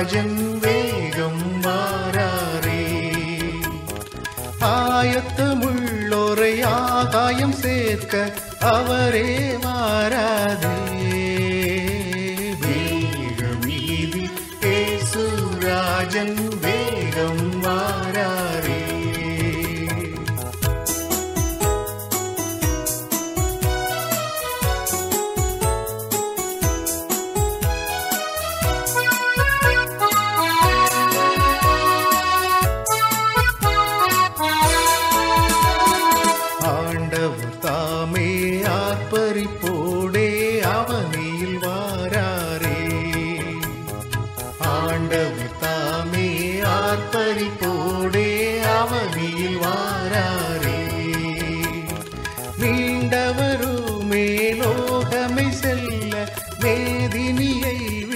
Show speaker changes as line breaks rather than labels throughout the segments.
ராஜன் வேகம் வாராரே ஆயத்தமுள்ளோரை ஆகாயம் சேர்க்க அவரே வாராதே வேகமீது ஏசுராஜன் வேகம் வாராரே ஆண்டவர் தாமே ஆர்ப்பரிப்போடே அவனில் வாராரே ஆண்டவர் தாமே ஆர்ப்பரிப்போடே அவனில் வாராரே மீண்டவருமே லோகமை செல்ல வேதினியை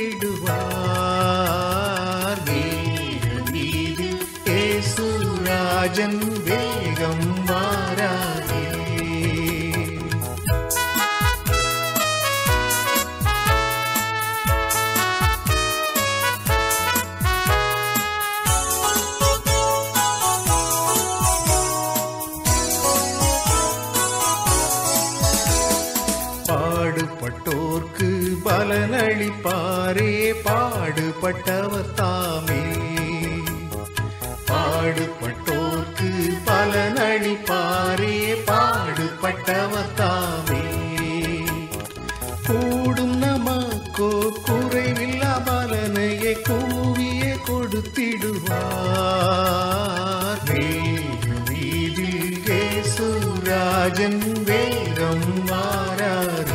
விடுவார் வீடு ஏசுராஜன் வேகம் வாராதே பாடுபட்டோர்க்கு பலனளிப்பாரே பாடுபட்டவர் தாமே பாடுபட்டோர்க்கு பலனளிப்பாரே பாடுபட்டவர் தாமே கூடும் நமக்கோ குறைவில்லா பலனையே கூவியே கொடுத்திடுவார் வீதில் கேசுராஜன் வேகம் வாராரே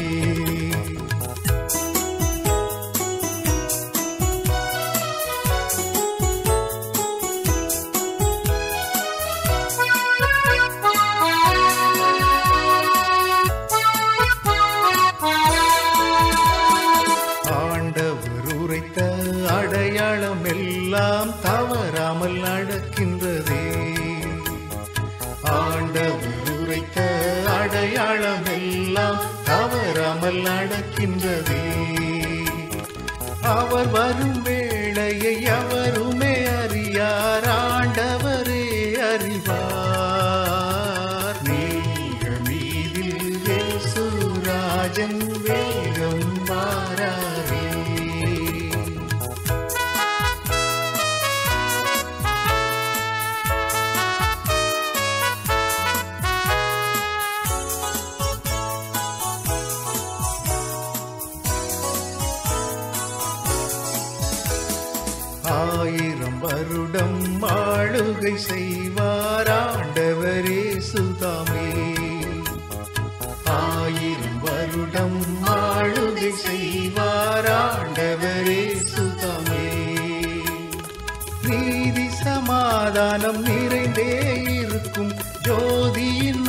ஆண்டவர் உரைத்த அடையாளம் எல்லாம் தவறாமல் நடக்கின்றதே ஆண்டவர் உரைத்த அடையாளம் எல்லாம் தவறாமல் நடக்கின்றதே அவர் வரும் வேளையை அவருமே அறியார் ஆண்டவரே அறிவார் நீக மீதில் இயேசுராஜன் வேகம் வாராரே ஆயிரம் வருடம் ஆளுகை செய்வார் ஆண்டவரே சுதாமே ஆயிரம் வருடம் ஆளுகை செய்வார் ஆண்டவரே சுதாமே நீதி சமாதானம் நிறைந்தே இருக்கும் ஜோதியின்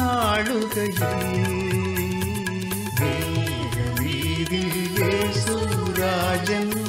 ஆளுகையில் வீதில் இயேசுராஜன்